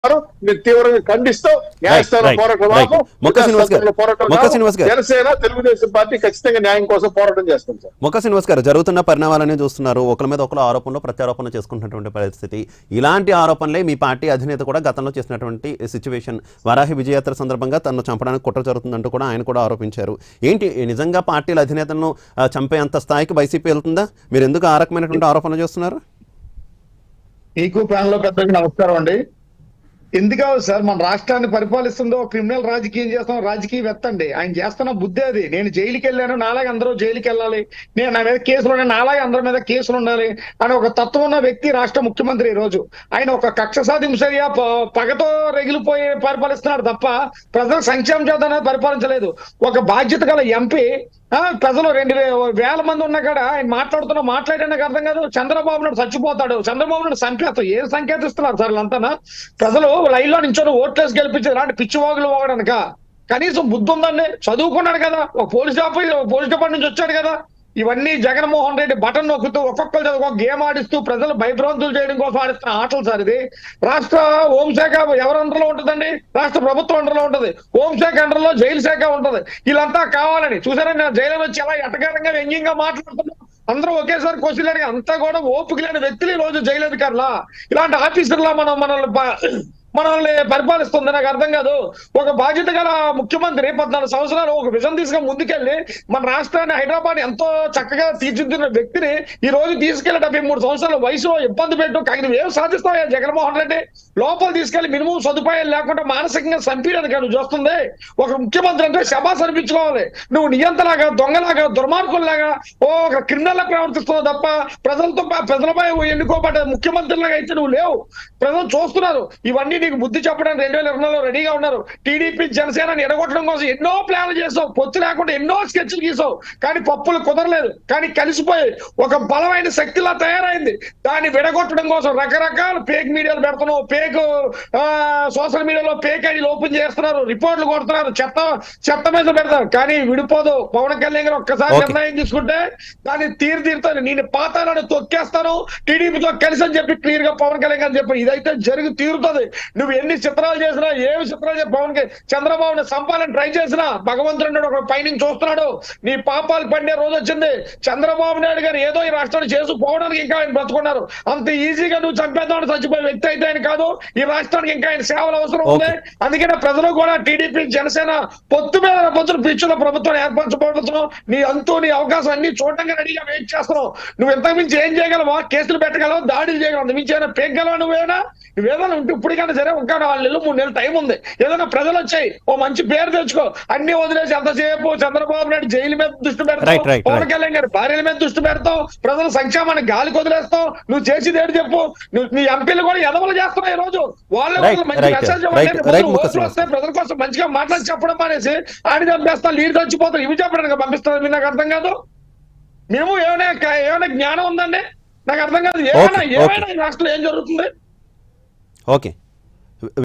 మీరు తీవ్రంగా ఖండిస్తూ న్యాయస్థానం right, పోరాటం right. ఆపం. మొక్క శ్రీనివాస్ గారు, ప్రజాస్వామ్యంలో పోరాటం మొక్క కాదు. శ్రీనివాస్ గారు. జనసేన తెలుగుదేశం పార్టీ ఖచ్చితంగా న్యాయం కోసం పోరాటం చేస్తాం సార్ మొక్క శ్రీనివాస్ గారు జరుగుతున్న పరిణామాలనే చూస్తున్నారు ఒకరి మీద ఒకరు ఆరోపణలు ప్రత్యారోపణ చేసుకుంటున్నటువంటి పరిస్థితి ఇలాంటి ఆరోపణలే మీ పార్టీ అధినేత కూడా గతంలో చేసినటువంటి సిచ్యువేషన్ వరాహి విజయయాత్ర సందర్భంగా తనను చంపడానికి కుట్ర జరుగుతుందంటూ కూడా ఆయన కూడా ఆరోపించారు ఏంటి నిజంగా పార్టీల అధినేతలను ఆ, చంపేంత స్థాయికి వైసీపీ వెళ్తుందా మీరు ఎందుకు ఆ రకమైనటువంటి ఆరోపణలు చేస్తున్నారు మీకు ప్యానల్ లో పెద్దగా నమస్కారం అండి ఎందుకు సార్ మన రాష్ట్రాన్ని పరిపాలిస్తుందో క్రిమినల్ రాజకీయం చేస్తాం రాజకీయవేత్త అండి ఆయన చేస్తున్న బుద్ధి అది నేను జైలుకి వెళ్ళాను నాలాగే అందరూ జైలుకి వెళ్ళాలి నేను నా మీద కేసులు ఉన్నాయి నాలాగే అందరి మీద కేసులు ఉండాలి అని ఒక తత్వం ఉన్న వ్యక్తి రాష్ట్ర ముఖ్యమంత్రి ఈ రోజు ఆయన ఒక కక్ష సాధించగా పగతో రగిలిపోయి పరిపాలిస్తున్నాడు తప్ప ప్రజల సంక్షేమ చేత పరిపాలించలేదు ఒక బాధ్యత గల ఎంపీ ఆ, ప్రజలు రెండు వే- వేల మంది ఉన్నా కాడ ఆయన మాట్లాడుతున్న మాట్లాడడానికి అర్థం కాదు చంద్రబాబు నాయుడు చచ్చిపోతాడు చంద్రబాబు నాయుడు సంకేతం ఏ సంకేతిస్తున్నారు సార్ వీళ్ళంతా ప్రజలు లైన్ లో నించొని ఓట్లేసి గెలిపించారు అలాంటి పిచ్చివాగులు పోవడానిక కనీసం బుద్ధి ఉందండి చదువుకున్నాడు కదా ఒక పోలీస్ ఆఫీస్ ఒక పోలీస్ డిపార్ట్మెంట్ నుంచి వచ్చాడు కదా ఇవన్నీ జగన్మోహన్ రెడ్డి బటన్ నొక్కుతూ ఒక్కొక్కరు చదువు ఒక గేమ్ ఆడిస్తూ ప్రజలు భయభ్రాంతులు చేయడం కోసం ఆడిస్తున్న ఆటలు సార్ ఇది రాష్ట్ర హోంశాఖ ఎవరి అండర్లో ఉంటుందండి రాష్ట్ర ప్రభుత్వం అండర్లో ఉంటది హోంశాఖ అండర్లో జైలు శాఖ ఉంటది వీళ్ళంతా కావాలని చూసారా నేను జైలు వచ్చి ఎలా ఎటకారంగా వ్యంగ్యంగా మాట్లాడుతున్నారు అందరూ ఒకేసారి క్వశ్చన్ అడిగి అంతా కూడా ఓపిక లేని వ్యక్తులు ఈ రోజు జైలు అధికారులా ఇలాంటి ఆఫీసర్లా మనం మనల్ని బ- మనల్ని పరిపాలిస్తుంది నాకు అర్థం కాదు ఒక బాధ్యత గల ముఖ్యమంత్రి పద్నాలుగు సంవత్సరాలు ఒక విజన్ తీసుకొని ముందుకెళ్ళి మన రాష్ట్రాన్ని హైదరాబాద్ ఎంతో చక్కగా తీర్చిదిద్దిన వ్యక్తిని ఈ రోజు తీసుకెళ్లి డెబ్బై మూడు సంవత్సరాల వయసులో ఇబ్బంది పెట్టు కానీ నువ్వు ఏం సాధిస్తావా జగన్మోహన్ రెడ్డి లోపల తీసుకెళ్లి మినిమం సదుపాయాలు లేకుండా మానసికంగా చంపేయడానికి నువ్వు చూస్తుంది ఒక ముఖ్యమంత్రి అంటే శబాస్ అనిపించుకోవాలి నువ్వు నియంతలాగా దొంగలాగా దుర్మార్గుల్లాగా ఓ ఒక క్రిమినల్ ప్రవర్తిస్తున్నావు తప్ప ప్రజలతో పా- ప్రజలపై ఎన్నుకోబడ్డ ముఖ్యమంత్రిలాగా అయితే నువ్వు లేవు ప్రజలు చూస్తున్నారు ఇవన్నీ నీకు బుద్ధి చెప్పడానికి రెండు వేల ఇరవై నాలుగులో రెడీగా ఉన్నారు టీడీపీ జనసేనని ఎడగొట్టడం కోసం ఎన్నో ప్లాన్లు చేసావు పొత్తు లేకుండా ఎన్నో స్కెచ్లు గీసావు కానీ పప్పులు కుదరలేదు కానీ కలిసిపోయి ఒక బలమైన శక్తిలా తయారైంది దాన్ని విడగొట్టడం కోసం రకరకాల ఫేక్ మీడియాలు పెడుతున్నావు ఫేక్ సోషల్ మీడియాలో ఫేక్ ఐడీలు ఓపెన్ చేస్తున్నారు రిపోర్ట్లు కొడుతున్నారు చెత్త చెత్త మీద పెడతారు కానీ విడిపోదు పవన్ కళ్యాణ్ గారు ఒక్కసారి Okay. నిర్ణయం తీసుకుంటే దాన్ని తీరు తీరుతాను నేను పాతాలను తొక్కేస్తాను టీడీపీతో కలిసి అని చెప్పి క్లియర్ గా పవన్ కళ్యాణ్ గారు చెప్పి ఇదైతే జరిగి తీరుతుంది నువ్వు ఎన్ని చిత్రాలు చేసినా ఏమి చిత్రాలు చేసి పవన్ కళ్యాణ్ చంద్రబాబుని సంపాలని ట్రై చేసినా భగవంతుడు ఉన్నాడు, ఒక పైనుంచి చూస్తున్నాడు నీ పాపాలు పండే రోజు వచ్చింది చంద్రబాబు నాయుడు గారు ఏదో ఈ రాష్ట్రాన్ని చేసుకుపోవడానికి ఇంకా ఆయన బ్రతుకున్నారు అంత ఈజీగా నువ్వు చంపేద్దామని చచ్చిపోయే వ్యక్తి అయితే ఆయన కాదు ఈ రాష్ట్రానికి ఇంకా ఆయన సేవలు అవసరం ఉంది అందుకనే ప్రజలు కూడా టీడీపీ జనసేన పొత్తు మీద పొత్తులు పిచ్చుల ప్రభుత్వం ఏర్పరచబడుతున్నాం నీ అంతు నీ అవకాశం అన్ని చూడడానికి రెడీగా వెయిట్ చేస్తున్నావు నువ్వు ఇంతకు మించి ఏం చేయగలవా కేసులు పెట్టగలవు దాడులు చేయగలవు అంత మించి ఏమైనా పేగలవా నువ్వేనా నువ్వేదైనా ఉంటే ఇప్పటికైనా సరే ఇంకా నాలుగు నెలలు మూడు నెలలు టైం ఉంది ఏదైనా ప్రజలు వచ్చాయి ఓ మంచి పేరు తెచ్చుకో అన్ని వదిలేసి ఎంతసేపు చంద్రబాబు నాయుడు జైలు మీద దృష్టి Right, పెడతావు right, పవన్ right. కళ్యాణ్ గారి భార్యల మీద దృష్టి పెడతావు ప్రజల సంక్షేమాన్ని గాలికి వదిలేస్తావు నువ్వు చేసేది ఏంటి చెప్పు నువ్వు నీ ఎంపీలు కూడా ఎదవలు చేస్తున్నావు ఈ రోజు వాళ్ళ Right, మంచి right, మెసేజ్ right, ఇవ్వండి. right, ముందు ముఖ ఓట్లు వస్తే ప్రజల కోసం మంచిగా మాట్లాడి చెప్పడం మానేసి ఆయన చంపేస్తా లీడ్ చచ్చిపోతారు ఇవి చెప్పడానికి పంపిస్తారు మీరు నాకు అర్థం కాదు మేము ఏమైనా ఏమైనా జ్ఞానం ఉందండి నాకు అర్థం కాదు ఏమైనా Okay, ఏమైనా ఈ రాష్ట్రంలో ఏం జరుగుతుంది ఓకే